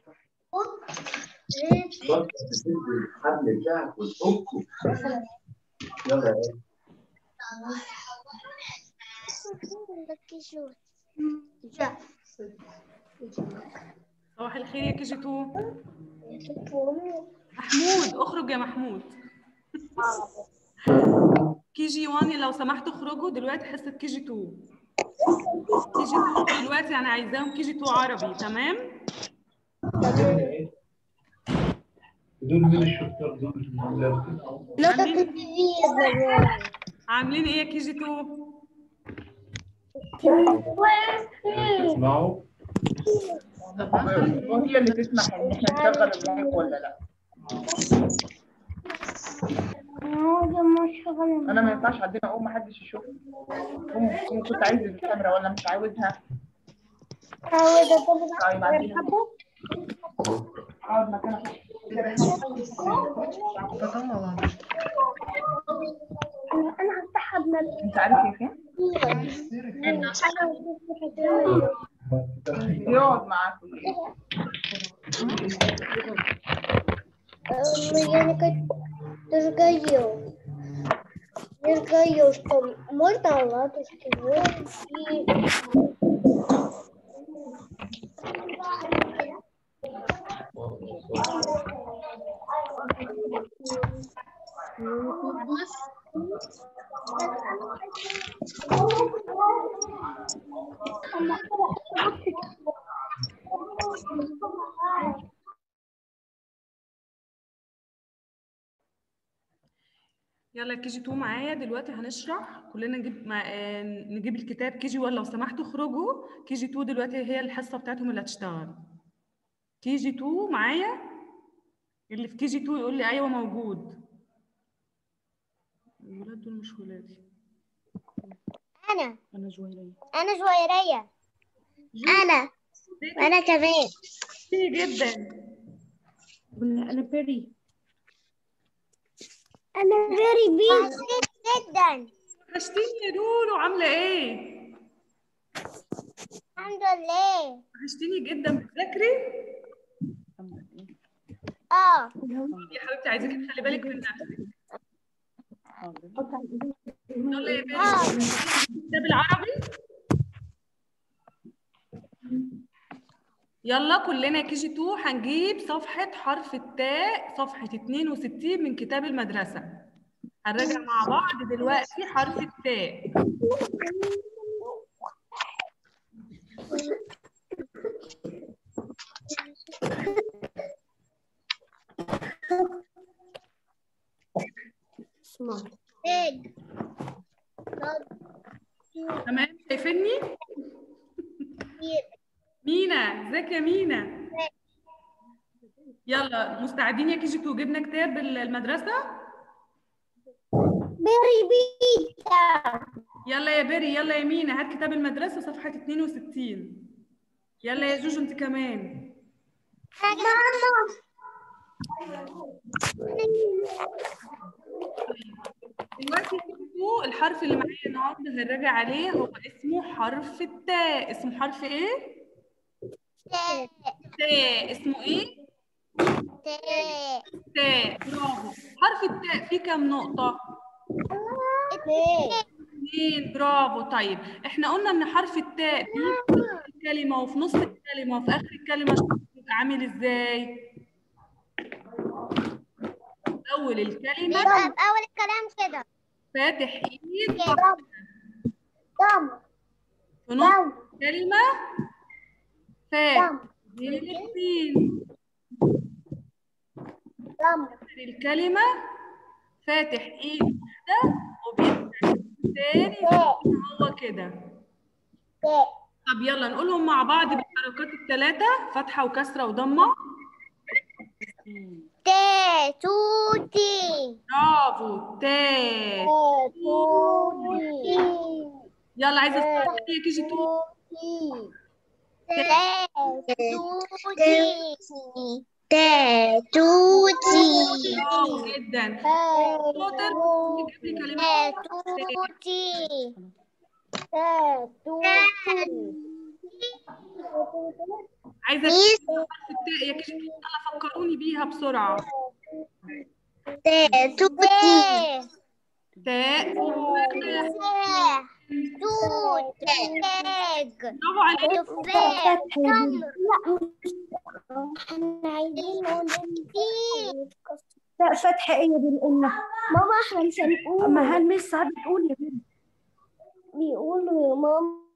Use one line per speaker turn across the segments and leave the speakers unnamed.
فكر تسد الحبل بتاعك وتفكه يلا يا باشا.
صباح الخير يا كي جي 2 محمود اخرج يا محمود كي جي 1 لو سمحتوا اخرجوا دلوقتي حصه كي جي 2 كي جي 2 دلوقتي انا عايزاهم كي جي 2 عربي تمام
دول مين الشطار دول
عاملين عاملين ايه يا كي جي 2
تسمعوا
وهي اللي تسمح ان احنا نشغل المايك ولا لا انا ما ينفعش عندنا اقوم محدش يشوفني قوم قوم كنت عايز الكاميرا ولا مش عاوزها طيب عندنا اقعد مكانك
انا هفتحها بنفسي
انت عارف هي فين؟ يقعد معاكم
Я разгорел. Не разгорел, что можно ладушки и...
يلا كي جي 2 معايا دلوقتي هنشرح كلنا نجيب مع... آه، نجيب الكتاب كي جي 1 لو سمحتوا اخرجوا كي جي 2 دلوقتي هي الحصه بتاعتهم اللي هتشتغل كي جي 2 معايا اللي في كي جي 2 يقول لي ايوه موجود الولاد دول مش ولادي
أنا
انا جويريه
أنا جويرية أنا أنا كمان
كتير جدا
انا بري
أنا very big جدا
وحشتيني يا لولو عامله ايه
الحمد لله
وحشتيني جدا بتذاكري
اه
يا حبيبتي عايزاكي تخلي بالك من نفسك يلا يا باشا الكتاب العربي يلا كلنا كي جي 2 هنجيب صفحة حرف التاء صفحة 62 من كتاب المدرسة هنراجع مع بعض دلوقتي حرف التاء
big
تمام شايفيني مينا ازيك يا مينا يلا مستعدين يا كي جي 2 جبنا كتاب المدرسة
very big
يلا يا بيري يلا يا مينا هات كتاب المدرسة صفحة 62 يلا يا جوجو انت كمان
ماما
دلوقتي اسمه الحرف اللي معايا النهارده هنراجع عليه هو اسمه حرف التاء اسمه حرف ايه؟ تاء اسمه ايه؟ تاء برافو حرف التاء فيه كام نقطة؟ اثنين برافو طيب احنا قلنا ان حرف التاء دي في نص الكلمة وفي نص الكلمة وفي آخر الكلمة بيبقى عامل ازاي؟ أول الكلمة
أول الكلام كده
فاتح ايد
دم
في نص الكلمة فاتح ايدين
دم
آخر الكلمة فاتح ايد واحدة وبيفتح تاني هو كده طب يلا نقولهم مع بعض بالحركات الثلاثة فتحة وكسرة وضمة
تا توتي
برافو تا
توتي
يلا عايزة اسمع يا كي جي تو
توتي
برافو جدا شاطر جيب لي كلمات
توتي توتي
عايزه
ميس
حرف التاء يا كيجي تو يلا فكروني بيها بسرعه
تاء توتي
تاء
توت تاج
برافو عليك
تفاح تمر احنا عايزين نقول
لا فتحة ايه دي قلنا
ماما احنا مش هنقول
ما هالمس ساعات بتقول يا بنت
بيقولوا يا ماما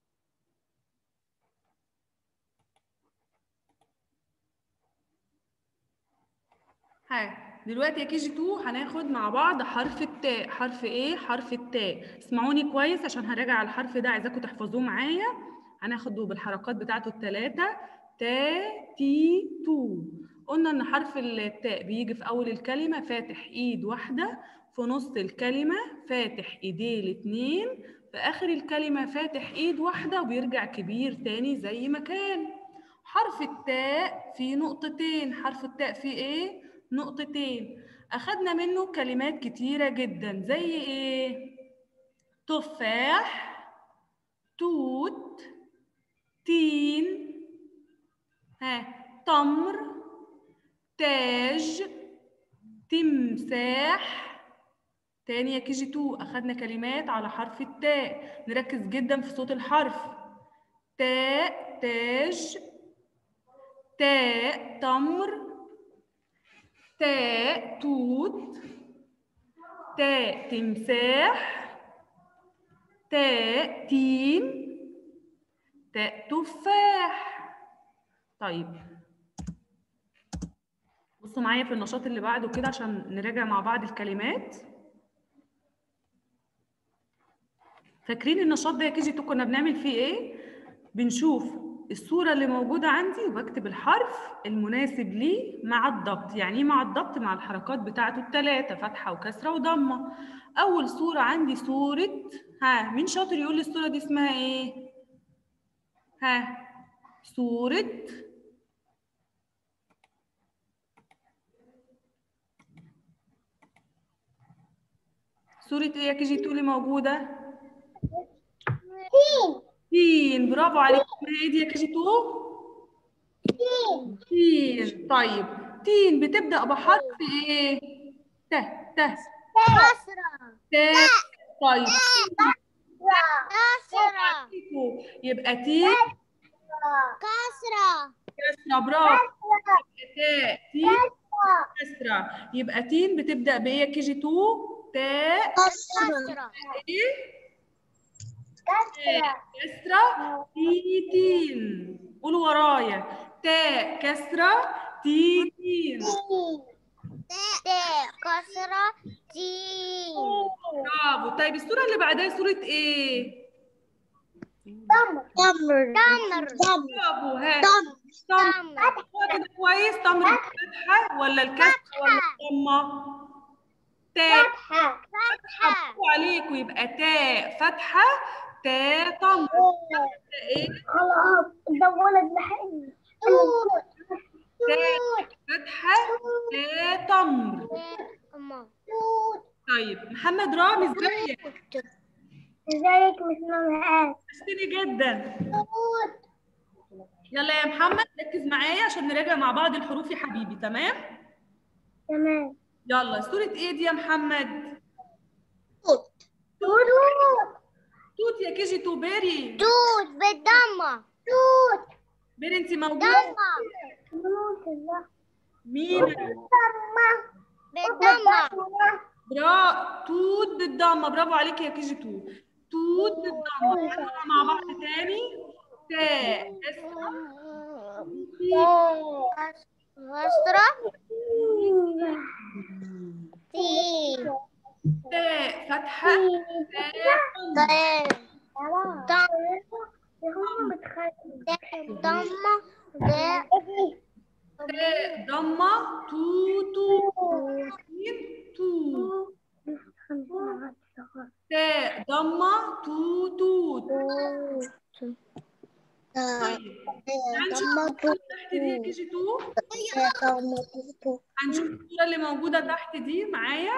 ها دلوقتي يا كي جي 2 هناخد مع بعض حرف التاء حرف ايه حرف التاء اسمعوني كويس عشان هراجع على الحرف ده عايزاكم تحفظوه معايا هناخده بالحركات بتاعته الثلاثه تا تي تو قلنا ان حرف التاء بيجي في اول الكلمه فاتح ايد واحده في نص الكلمه فاتح ايديه الاتنين في اخر الكلمه فاتح ايد واحده وبيرجع كبير تاني زي ما كان حرف التاء فيه نقطتين حرف التاء فيه ايه نقطتين أخدنا منه كلمات كتيرة جدا زي إيه؟ تفاح توت تين ها تمر تاج تمساح تاني يا كي جي تو أخدنا كلمات على حرف التاء نركز جدا في صوت الحرف تاء تاج تاء تمر تاء توت تاء تمساح تاء تين تاء تفاح طيب بصوا معايا في النشاط اللي بعده كده عشان نراجع مع بعض الكلمات فاكرين النشاط ده يا كي جي تو كنا بنعمل فيه ايه بنشوف الصورة اللي موجودة عندي وبكتب الحرف المناسب ليه مع الضبط يعني ايه مع الضبط مع الحركات بتاعته الثلاثة فتحة وكسرة وضمة أول صورة عندي صورة ها مين شاطر يقول لي الصورة دي اسمها ايه ها صورة صورة ايه يا كي جي تو اللي موجودة تين برافو عليك اسمها ايه دي يا كي جي تو تين طيب تين بتبدأ بحرف ايه ت ت
كسرة
ت طيب
كسرة
يبقى تين
كسرة
كسرة برافو يبقى تاء تين كسرة يبقى تين بتبدأ بإيه يا كي جي تو تاء
كسرة
ايه تاء كسرة تي تين قولوا ورايا تاء كسرة تي تين
تاء كسرة تين
برافو طيب الصورة اللي بعدها صورة ايه؟
تمر تمر تمر
برافو ها
تمر
تمر
تمر
هو كده كويس تمر بالفتحة ولا الكسر ولا الضمة؟ تاء
فتحة فتحة
برافو عليكم يبقى تاء فتحة تاء تمر ايه؟
خلاص ده ولد لحقني توت توت
فتحة تاء تمر
توت
طيب محمد رامي ازيك؟
ازيك مس نورهان
وحشتني جدا
توت
يلا يا محمد ركز معايا عشان نراجع مع بعض الحروف يا حبيبي تمام؟
تمام
يلا صورة ايه دي يا محمد؟
توت توت
توت يا كيجي تو بيري
توت بالضمة توت
بيري انت موجودة؟
ضمة
مين؟
بالضمة
برا توت بالضمة برافو عليك يا كيجي تو توت بالضمة هنقولها مع بعض تاني تاء
كسرة تي
تاء فتحة تاء
ضمة
تاء ضمة تو تو مين؟ تو تاء ضمة تو توت هنشوف الصورة تحت دي يا كيجي تو هنشوف الصورة اللي موجودة تحت دي معايا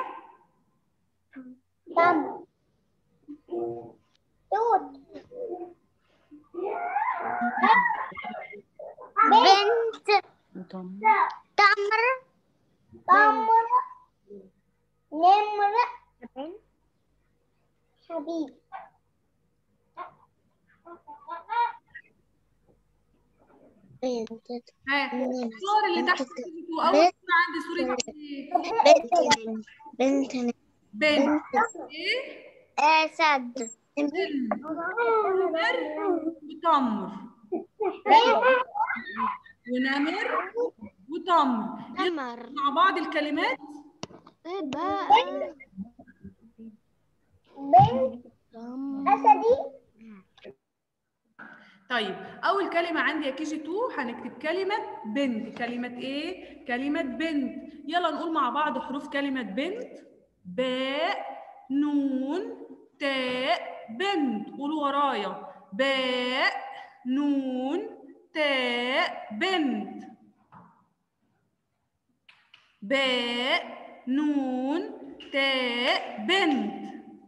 توت بنت تمر تمر نمر حبيب بنت
ها الصور اللي تحت كيجي 2 اول
بنت.
صورة عندي صورة ايه
بنت بنت
بنت ايه
أسد
نمر وتمر ونمر وتمر يلا
نمر
مع بعض الكلمات
بنت أسدي
طيب اول كلمه عندي يا كي جي 2 هنكتب كلمه بنت كلمه ايه كلمه بنت يلا نقول مع بعض حروف كلمه بنت باء نون تاء بنت قولوا ورايا باء نون تاء بنت باء نون تاء بنت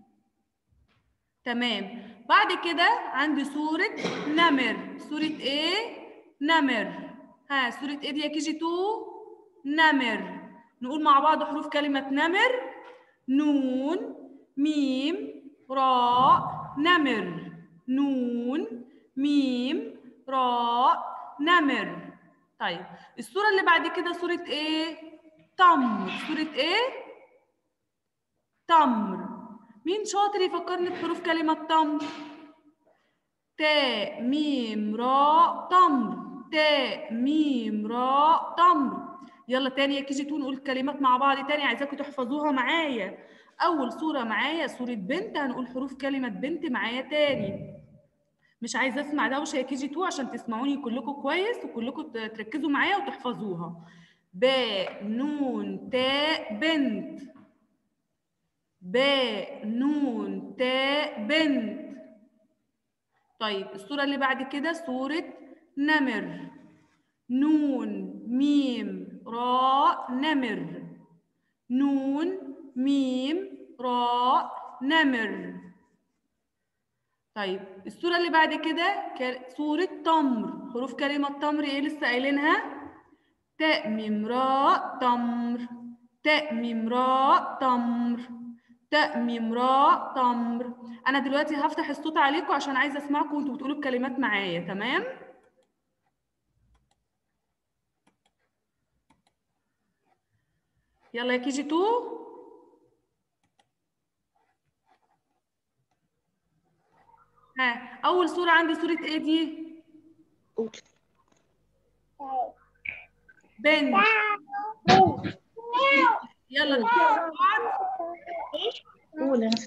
تمام بعد كده عندي صورة نمر صورة ايه؟ نمر ها صورة ايه دي يا كي جي 2 نمر نقول مع بعض حروف كلمة نمر نون ميم راء نمر نون ميم راء نمر طيب الصورة اللي بعد كده صورة ايه؟ تمر صورة ايه؟ تمر مين شاطر يفكرني بحروف كلمة تمر؟ تاء ميم راء تمر تاء ميم راء تمر يلا تاني يا كي جي 2 نقول الكلمات مع بعض تاني عايزاكم تحفظوها معايا أول صورة معايا صورة بنت هنقول حروف كلمة بنت معايا تاني مش عايزة أسمع دوشة يا كي جي 2 عشان تسمعوني كلكم كويس وكلكم ت- تركزوا معايا وتحفظوها باء نون تاء بنت باء نون تاء بنت طيب الصورة اللي بعد كده صورة نمر نون ميم راء نمر نون ميم راء نمر طيب الصورة اللي بعد كده ك- صورة تمر حروف كلمة تمر ايه لسه قايلينها تاء ميم راء تمر تاء ميم راء تمر تاء ميم راء تمر انا دلوقتي هفتح الصوت عليكم عشان عايزه اسمعكم وانتوا بتقولوا الكلمات معايا تمام يلا يا كي جي 2 ها اول صوره عندي صوره ايه دي بنت يلا نقول مع بعض
قول انا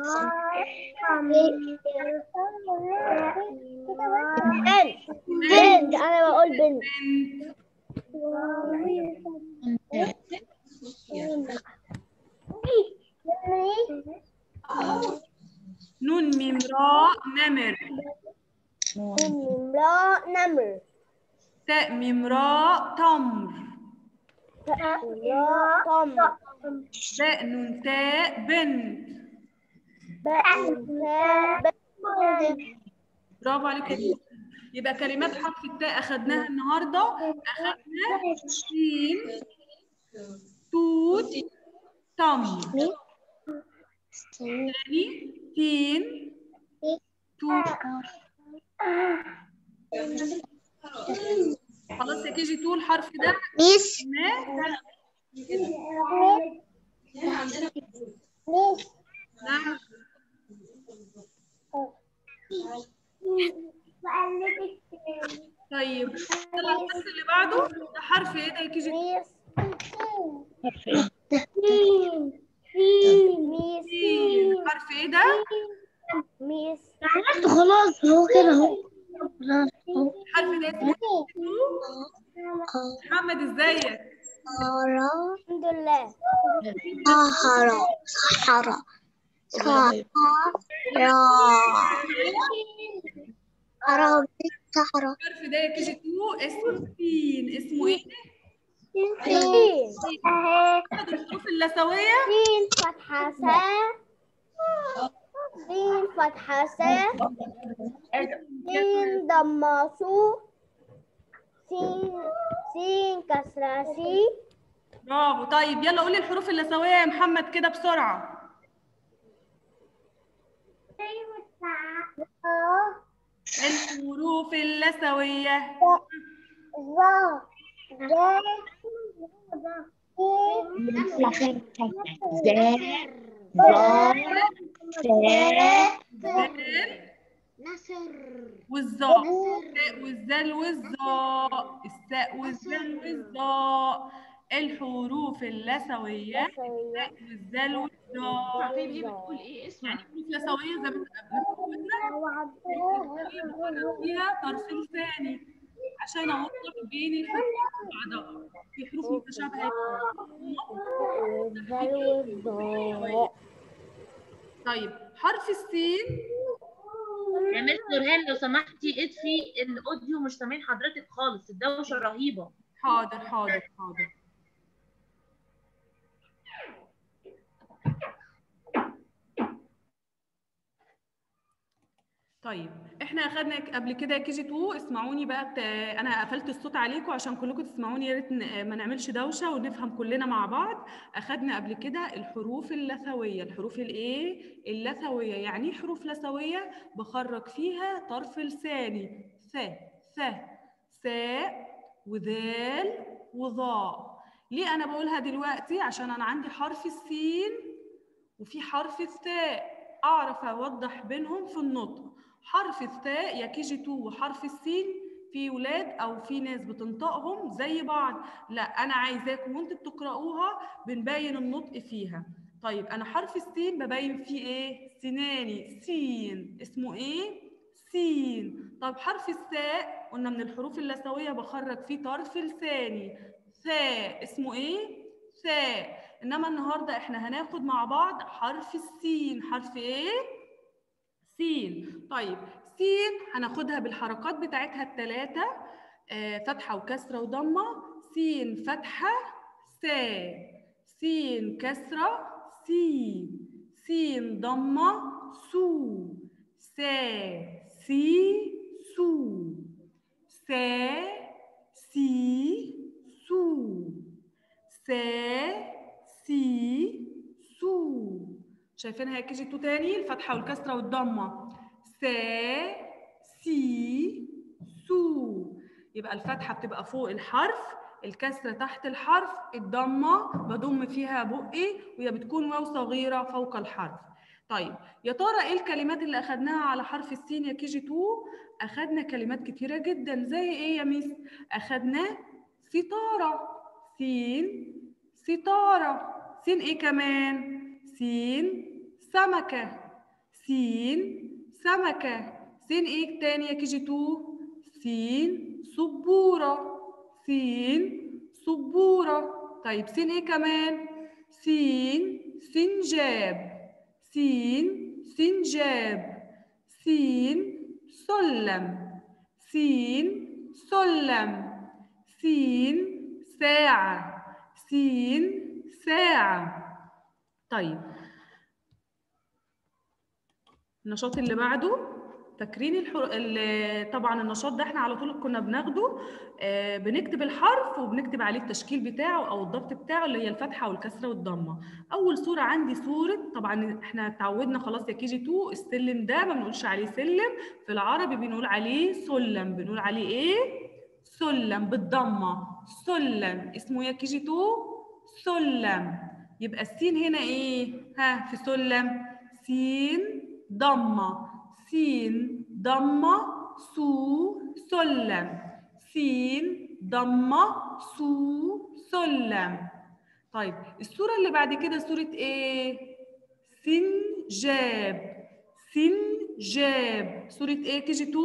بنت انا بقول بنت
بنت نون ميم راء نمر
امرأة نمر
تاء ميم راء تمر
امرأة تمر
باء نون تاء بنت برافو عليك يا بنت. يبقى كلمات حرف التاء اخدناها النهارده اخدنا سين توت تمر تاني تين توت خلاص يا كي جي 2 الحرف ده
ميس
خدناه نعم طيب يلا الحرف اللي بعده ده حرف ايه ده يا كي جي 2
عارفه ايه
سين حرف ايه ده
ميس
خلاص هو كده اهو
الحرف ده اسمه محمد ازيك
الحمد لله
صحراء صحراء صحراء عربي صحراء
الحرف ده يا كي جي 2 اسمه سين اسمه ايه
سين
احد الحروف اللثويه
سين فتحة سا سين فتحة سا
آدم
سين ضمة سو سين سين كسرة سي
برافو طيب يلا قولي الحروف اللثويه يا محمد كده بسرعه الحروف اللثويه
ظا ذا
الزال والظاء الساء والزال والظاء الساء والزال والظاء الحروف اللثويه الساء والزال والظاء
عارفين ايه بتقول ايه اسمع
يعني حروف لثويه زي ما قلنا فيها طرف لساني عشان اوضح بين الحروف بعضها في حروف متشابهه طيب حرف السين
يا مس نورهان لو سمحتي اطفي الاوديو مش سامعين حضرتك خالص الدوشه رهيبه
حاضر حاضر حاضر طيب احنا اخدنا قبل كده كي جي 2 اسمعوني بقى بت... انا قفلت الصوت عليكم عشان كلكم تسمعوني يا ريت ن- ما نعملش دوشه ونفهم كلنا مع بعض اخدنا قبل كده الحروف اللثويه الحروف الايه اللثويه يعني ايه حروف لثويه بخرج فيها طرف لساني ث ث ساء وذال وظاء ليه انا بقولها دلوقتي عشان انا عندي حرف السين وفي حرف الثاء اعرف اوضح بينهم في النطق حرف الثاء يا كي جي 2 وحرف السين في ولاد او في ناس بتنطقهم زي بعض لا انا عايزاكم وانتوا بتقراوها بنبين النطق فيها طيب انا حرف السين ببين فيه ايه سناني سين اسمه ايه سين طب حرف الثاء قلنا من الحروف اللثويه بخرج فيه طرف لساني ثاء اسمه ايه ثاء انما النهارده احنا هناخد مع بعض حرف السين حرف ايه سين طيب سين هناخدها بالحركات بتاعتها الثلاثه آه فتحه وكسره وضمه سين فتحه سا سين كسره سي سين ضمه سو سا سي سو سا سي سو سا سي سو شايفينها يا كيجي تو تاني الفتحة والكسرة والضمة سا سي سو يبقى الفتحة بتبقى فوق الحرف الكسرة تحت الحرف الضمة بضم فيها بقي وهي بتكون واو صغيرة فوق الحرف طيب يا ترى ايه الكلمات اللي اخدناها على حرف السين يا كيجي 2 اخدنا كلمات كتيرة جدا زي ايه يا ميس اخدنا ستارة سين ستارة سين ايه كمان سين سمكة سين سمكة سين ايه تاني يا كيجي 2 سين سبورة سين سبورة طيب سين ايه كمان سين سنجاب سين سنجاب سين سلم سين سلم سين ساعة سين ساعة طيب النشاط اللي بعده فاكرين الحر... ال- طبعا النشاط ده احنا على طول كنا بناخده آه بنكتب الحرف وبنكتب عليه التشكيل بتاعه او الضبط بتاعه اللي هي الفتحه والكسره والضمه اول صوره عندي صوره طبعا احنا اتعودنا خلاص يا كي جي 2 السلم ده ما بنقولش عليه سلم في العربي بنقول عليه سلم بنقول عليه ايه سلم بالضمه سلم اسمه يا كي جي 2 سلم يبقى السين هنا ايه ها في سلم سين ضمه سين ضمه سو سلم سين ضمه سو سلم طيب الصوره اللي بعد كده صوره ايه سنجاب سنجاب صوره ايه كي جي 2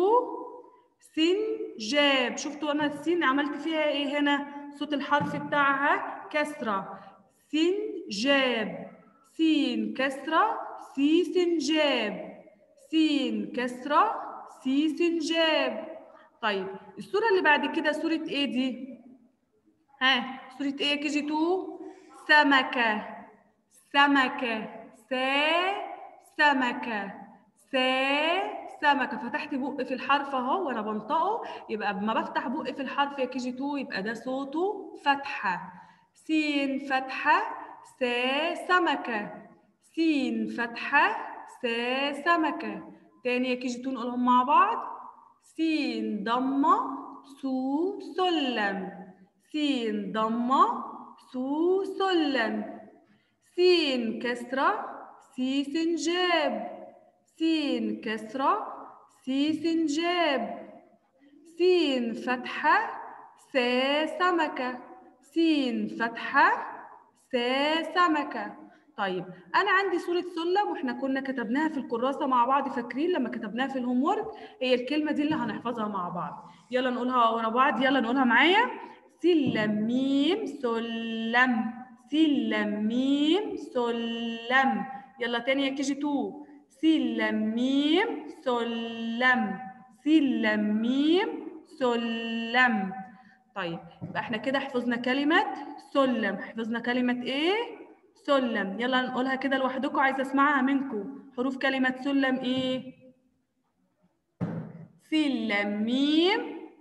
سنجاب شفتوا انا السين عملت فيها ايه هنا صوت الحرف بتاعها كسره سنجاب سين كسره سي سنجاب سين كسره سي سنجاب طيب الصوره اللي بعد كده صوره ايه دي ها صوره ايه كي جي 2 سمكه سمكه سا سمكه سا سمكة فتحت بقي في الحرف اهو وانا بنطقه يبقى اما بفتح بقي في الحرف يا كي جي 2 يبقى ده صوته فتحة سين فتحة سا سمكة سين فتحة سا سمكة تاني يا كي جي 2 نقولهم مع بعض سين ضمة سو سلم سين ضمة سو سلم سين كسرة سي سنجاب سين كسرة سي سنجاب سين فتحة سا سمكة سين فتحة سا سمكة طيب أنا عندي صورة سلم وإحنا كنا كتبناها في الكراسة مع بعض فاكرين لما كتبناها في الهوم وورك هي الكلمة دي اللي هنحفظها مع بعض يلا نقولها ورا بعض يلا نقولها معايا سلم ميم سلم سلم ميم سلم يلا تاني يا كي جي 2 سلم ميم سلم سلم ميم سلم طيب يبقى احنا كده حفظنا كلمة سلم حفظنا كلمة ايه؟ سلم يلا نقولها كده لوحدكم عايزة اسمعها منكم حروف كلمة سلم ايه؟ سلم ميم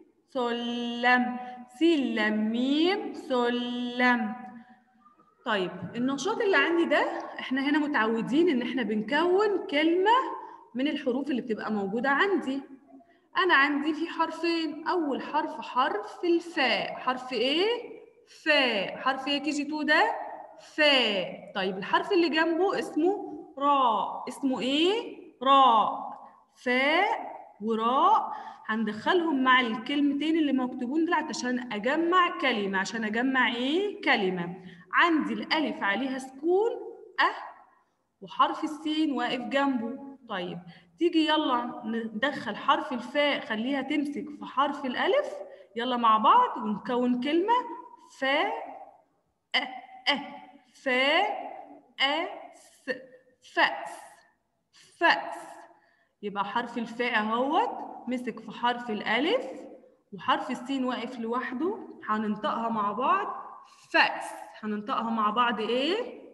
سلم سلم ميم سلم طيب النشاط اللي عندي ده احنا هنا متعودين ان احنا بنكون كلمة من الحروف اللي بتبقى موجودة عندي انا عندي في حرفين اول حرف حرف الفاء حرف ايه فاء حرف ايه كي جي 2 ده فاء طيب الحرف اللي جنبه اسمه راء اسمه ايه راء فاء وراء هندخلهم مع الكلمتين اللي مكتوبون دول عشان اجمع كلمه عشان اجمع ايه كلمه عندي الالف عليها سكون اه وحرف السين واقف جنبه طيب تيجي يلا ندخل حرف الفاء خليها تمسك في حرف الالف يلا مع بعض ونكون كلمه فاء أ أ فاء أ س فأس فأس يبقى حرف الفاء اهوت مسك في حرف الالف وحرف السين واقف لوحده هننطقها مع بعض فأس هننطقها مع بعض ايه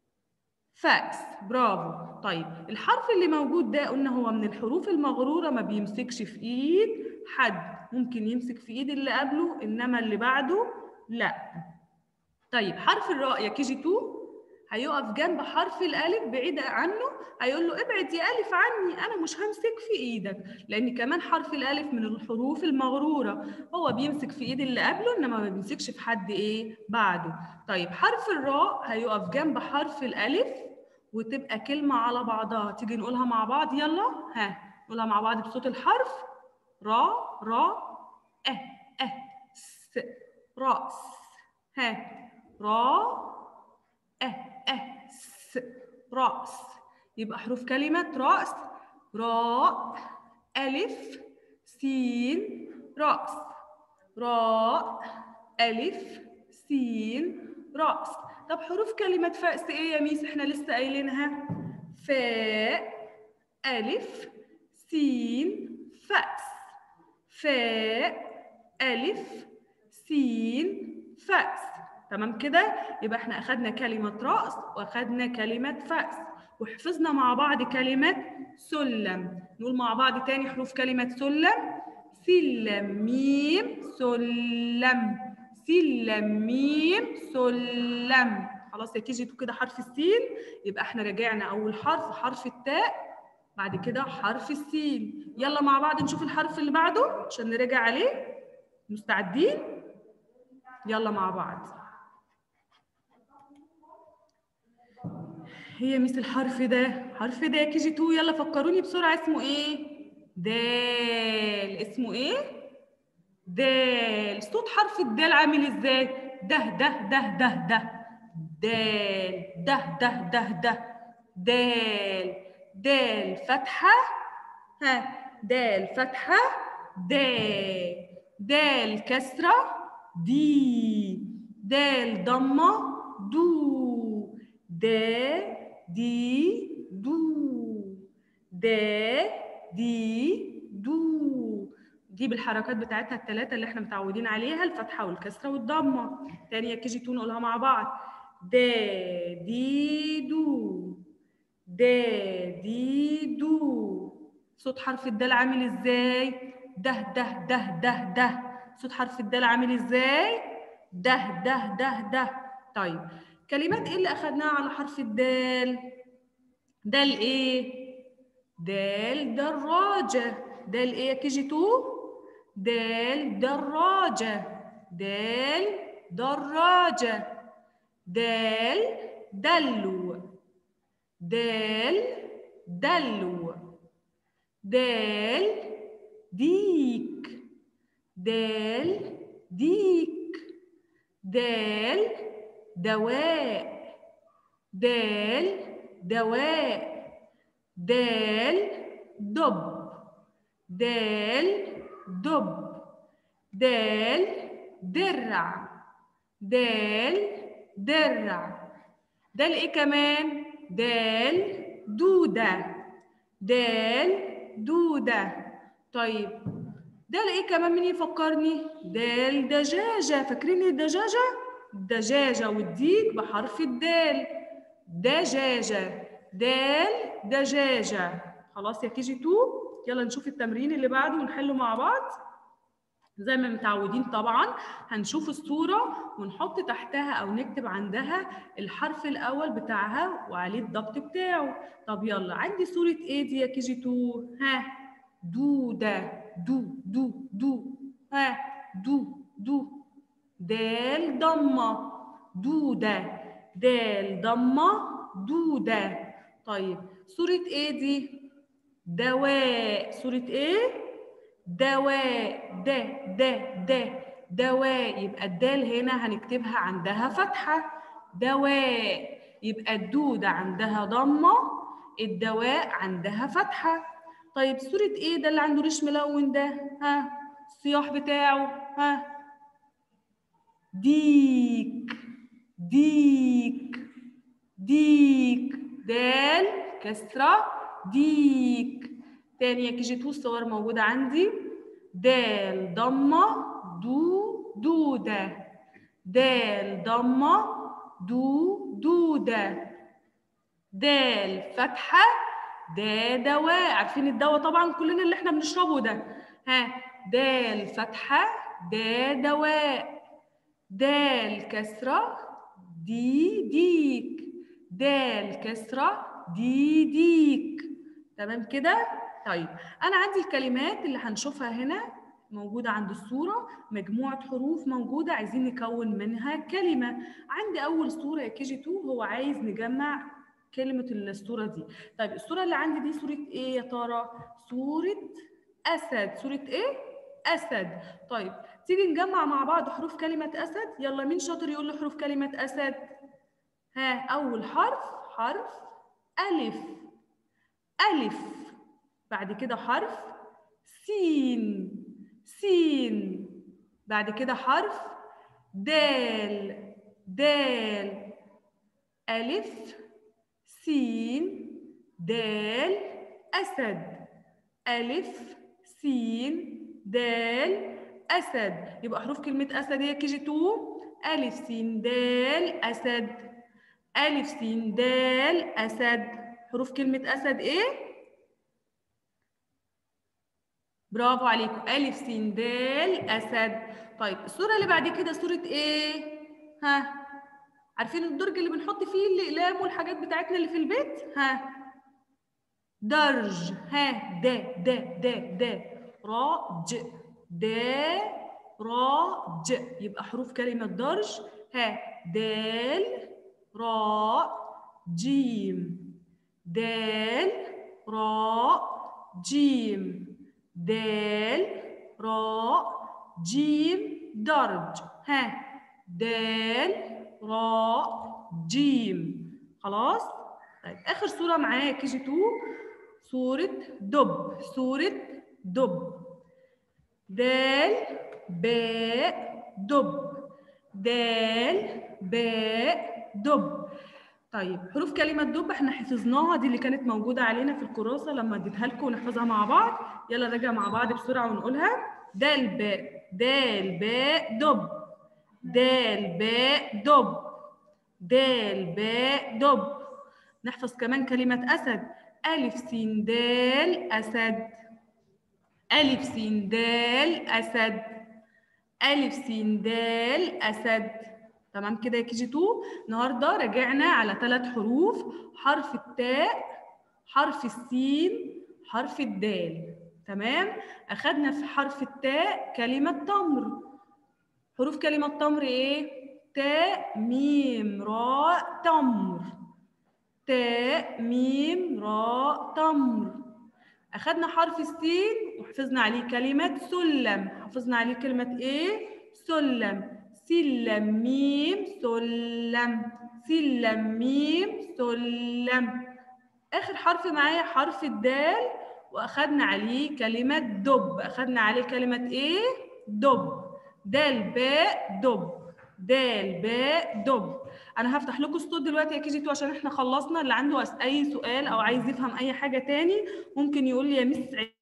فأس برافو طيب الحرف اللي موجود ده قلنا هو من الحروف المغرورة ما بيمسكش في ايد حد ممكن يمسك في ايد اللي قبله انما اللي بعده لا طيب حرف الراء يا كي جي 2 هيقف جنب حرف الالف بعيد عنه هيقول له ابعد يا الف عني انا مش همسك في ايدك لان كمان حرف الالف من الحروف المغروره هو بيمسك في ايد اللي قبله انما ما بيمسكش في حد ايه بعده طيب حرف الراء هيقف جنب حرف الالف وتبقى كلمه على بعضها تيجي نقولها مع بعض يلا ها نقولها مع بعض بصوت الحرف را را اه اه س راس ها را اه اه س راس يبقى حروف كلمة رأس راء ألف سين رأس راء ألف سين رأس طب حروف كلمة فأس إيه يا ميس إحنا لسه قايلينها فاء ألف سين فأس فاء ألف سين فأس تمام كده يبقى احنا اخدنا كلمة رأس واخدنا كلمة فأس وحفظنا مع بعض كلمة سلم نقول مع بعض تاني حروف كلمة سلم سلم ميم سلم سلم ميم سلم خلاص يا كيجي كده حرف السين يبقى احنا رجعنا اول حرف حرف التاء بعد كده حرف السين يلا مع بعض نشوف الحرف اللي بعده عشان نراجع عليه مستعدين يلا مع بعض هي ميس الحرف ده حرف ده كي جي 2 يلا فكروني بسرعه اسمه ايه دال اسمه ايه دال صوت حرف الدال عامل ازاي ده ده ده ده ده دال ده ده ده ده دال دال فتحه ها دال فتحه دال دال كسره دي دال ضمه دو دا دي دو دا دي دو دي بالحركات بتاعتها الثلاثة اللي احنا متعودين عليها الفتحة والكسرة والضمة تاني يا كيجي تو نقولها مع بعض دا دي دو دا دي دو صوت حرف الدال عامل ازاي ده ده ده ده ده صوت حرف الدال عامل ازاي ده ده ده ده طيب كلمات ايه اللي اخدناها على حرف الدال دال ايه دال دراجة دال ايه يا كي جي تو دال دراجة دال دراجة دال دلو دال دلو دال ديك دال ديك دال دواء دال دواء دال دب دال دب دال درع دال درع دال ايه كمان دال دودة دال دودة طيب دال ايه كمان مين يفكرني دال دجاجة فاكرين ايه الدجاجة الدجاجة والديك بحرف الدال دجاجة دال دجاجة خلاص يا كي جي 2 يلا نشوف التمرين اللي بعده ونحله مع بعض زي ما متعودين طبعا هنشوف الصورة ونحط تحتها أو نكتب عندها الحرف الأول بتاعها وعليه الضبط بتاعه طب يلا عندي صورة إيه دي يا كي جي 2 ها دودة دو دو دو ها دو دو دال ضمة دودة دال ضمة دودة طيب صورة إيه دي دواء صورة إيه دواء د د د دواء يبقى الدال هنا هنكتبها عندها فتحة دواء يبقى الدودة عندها ضمة الدواء عندها فتحة طيب صورة ايه ده اللي عنده ريش ملون ده ها الصياح بتاعه ها ديك ديك ديك دال كسرة ديك تاني يا كي جي تو الصور موجودة عندي دال ضمة دو دودة دال ضمة دو دودة دال فتحة دا دواء عارفين الدواء طبعا كلنا اللي احنا بنشربه ده ها دال فتحة دا دواء دال كسرة دي ديك دال كسرة دي ديك تمام كده طيب أنا عندي الكلمات اللي هنشوفها هنا موجودة عند الصورة مجموعة حروف موجودة عايزين نكون منها كلمة عندي أول صورة يا كي جي 2 هو عايز نجمع كلمة الصورة دي طيب الصورة اللي عندي دي صورة إيه يا ترى؟ صورة أسد صورة إيه؟ أسد طيب تيجي نجمع مع بعض حروف كلمة أسد يلا مين شاطر يقول لي حروف كلمة أسد؟ ها أول حرف حرف ألف ألف بعد كده حرف سين سين بعد كده حرف دال دال ألف سين دال أسد ألف سين دال أسد يبقى حروف كلمة أسد هي كي جي 2 ألف سين دال أسد ألف سين دال أسد حروف كلمة أسد إيه؟ برافو عليكم ألف سين دال أسد طيب الصورة اللي بعد كده صورة إيه؟ ها عارفين الدرج اللي بنحط فيه الأقلام والحاجات بتاعتنا اللي في البيت؟ ها درج ها د د د د را ج د را ج يبقى حروف كلمة درج ها دال را جيم دال را جيم دال را جيم درج ها دال را جيم خلاص طيب اخر صوره معايا كي جي 2 صوره دب صوره دب دال باء دب دال باء دب طيب حروف كلمة دب احنا حفظناها دي اللي كانت موجودة علينا في الكراسة لما اديتها لكم ونحفظها مع بعض يلا نراجع مع بعض بسرعة ونقولها دال باء دال باء دب دال باء دب دال باء دب نحفظ كمان كلمة أسد ألف سين دال أسد ألف سين دال أسد ألف سين دال أسد تمام كده يا كي جي 2 النهارده راجعنا على ثلاث حروف حرف التاء حرف السين حرف الدال تمام أخدنا في حرف التاء كلمة تمر حروف كلمة تمر إيه؟ تاء ميم راء تمر تاء ميم راء تمر أخدنا حرف السين وحفظنا عليه كلمة سلم حفظنا عليه كلمة إيه؟ سلم سلم ميم سلم سلم ميم سلم آخر حرف معايا حرف الدال وأخدنا عليه كلمة دب أخدنا عليه كلمة إيه؟ دب دال باء دب دال باء دب انا هفتح لكم الصوت دلوقتي يا كي جي 2 عشان احنا خلصنا اللي عنده أس- اي سؤال او عايز يفهم اي حاجه تاني ممكن يقول لي يا مس عيد.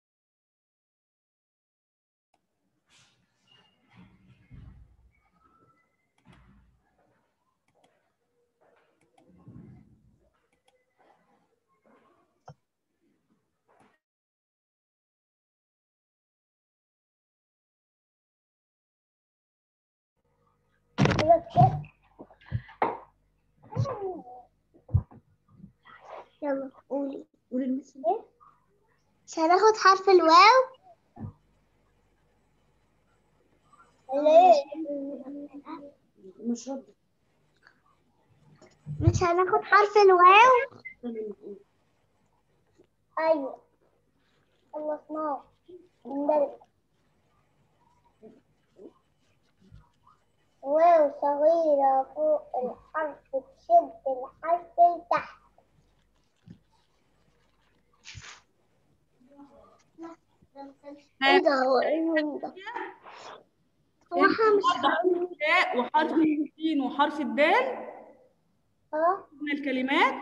يلا قولي قولي المثل مش هناخد حرف الواو
ليه؟
مش رد مش هناخد حرف الواو
ايوه خلصناه امبارح واو صغيرة فوق الحرف تشد الحرف لتحت
ايه ده هو ايه ده هو احنا مش
النهارده حرف التاء وحرف السين وحرف الدال
اه
من الكلمات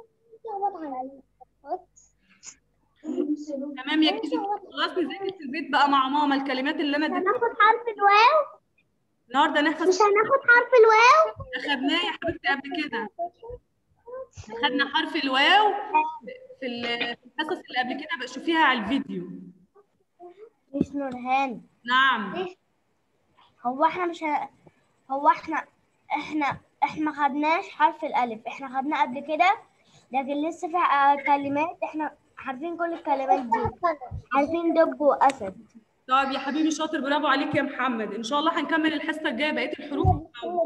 تمام يا كي جي 2 خلاص نذاكر في البيت بقى مع ماما الكلمات اللي انا اديتها
هناخد حرف الواو
النهارده نحفظ
مش هناخد حرف الواو
اخدناه يا حبيبتي قبل كده اخدنا حرف الواو في ال- في الحصص اللي قبل كده بقى شوفيها على الفيديو
مش نورهان
نعم
هو احنا مش ه... هو احنا احنا احنا ما خدناش حرف الالف احنا خدناه قبل كده لكن لسه في آه، كلمات احنا عارفين كل الكلمات دي عارفين دب واسد
طب يا حبيبي شاطر برافو عليك يا محمد ان شاء الله هنكمل الحصه الجايه بقيه الحروف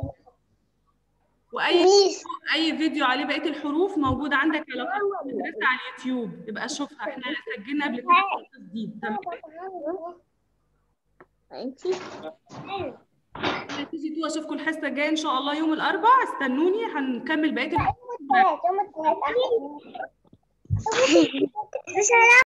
واي اي فيديو عليه بقيه الحروف موجود عندك على قناه المدرسه على اليوتيوب يبقى شوفها احنا سجلنا قبل كده حصص جديد تمام
انتي
تيجي تو اشوفكم الحصه الجايه ان شاء الله يوم الاربعاء استنوني هنكمل بقيه الحروف
يوم الثلاث
مش هناخد